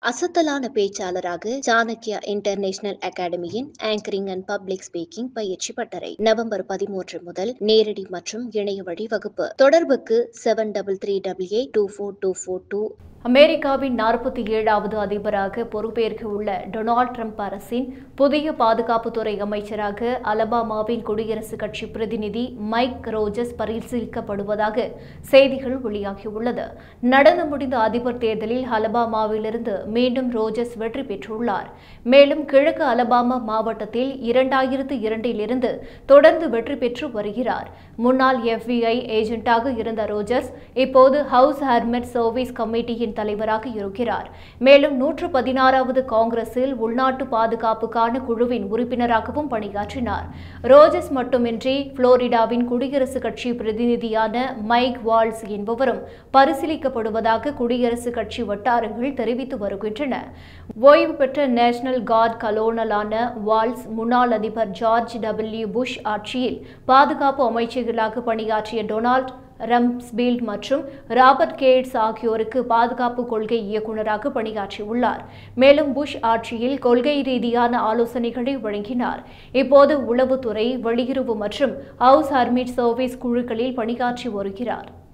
அசத்தலான பேச்சாளராக சாணக்யா இன்டர்நேஷனல் அகாடமியின் ஆங்கரிங் அண்ட் பப்ளிக் ஸ்பீக்கிங் பயிற்சி பட்டறை நவம்பர் பதிமூன்று முதல் நேரடி மற்றும் இணைய வழி வகுப்பு தொடர்புக்கு seven double three double eight two four two four two அமெரிக்காவின் நாற்பத்தி ஏழாவது அதிபராக பொறுப்பேற்க உள்ள டொனால்ட் ட்ரம்ப் அரசின் புதிய பாதுகாப்புத்துறை அமைச்சராக அலபாமாவின் குடியரசுக் கட்சி பிரதிநிதி மைக் ரோஜஸ் பரிசீலிக்கப்படுவதாக செய்திகள் வெளியாகியுள்ளது நடந்து முடிந்த அதிபர் தேர்தலில் அலபாமாவிலிருந்து மீண்டும் ரோஜஸ் வெற்றி பெற்றுள்ளார் மேலும் கிழக்கு அலபாமா மாவட்டத்தில் இரண்டாயிரத்து இரண்டிலிருந்து தொடர்ந்து வெற்றி பெற்று வருகிறார் முன்னாள் எஃபிஐ ஏஜென்ட்டாக இருந்த ரோஜர்ஸ் இப்போது ஹவுஸ் ஹர்மெட் சர்வீஸ் கமிட்டியின் தலைவராக இருக்கிறார் மேலும் நூற்று பதினாறாவது காங்கிரஸில் உள்நாட்டு பாதுகாப்புக்கான குழுவின் உறுப்பினராகவும் பணியாற்றினார் ரோஜஸ் மட்டுமின்றி புளோரிடாவின் குடியரசுக் கட்சி பிரதிநிதியான மைக் வால்ஸ் என்பவரும் பரிசீலிக்கப்படுவதாக குடியரசுக் கட்சி வட்டாரங்கள் தெரிவித்து வருகின்றன ஓய்வு பெற்ற நேஷனல் கார்ட் கலோனலான வால்ஸ் முன்னாள் அதிபர் ஜார்ஜ் டபிள்யூ புஷ் ஆட்சியில் பாதுகாப்பு அமைச்சர்களாக பணியாற்றிய டொனால்ட் ரம்ஸ்பீல்ட் மற்றும் ராபர்ட் கேட்ஸ் ஆகியோருக்கு பாதுகாப்பு கொள்கை இயக்குநராக பணியாற்றியுள்ளார் மேலும் புஷ் ஆட்சியில் கொள்கை ரீதியான ஆலோசனைகளை வழங்கினார் இப்போது உளவுத்துறை வெளியுறவு மற்றும் ஹவுஸ் ஆர்மிட் சர்வீஸ் குழுக்களில் பணியாற்றி வருகிறார்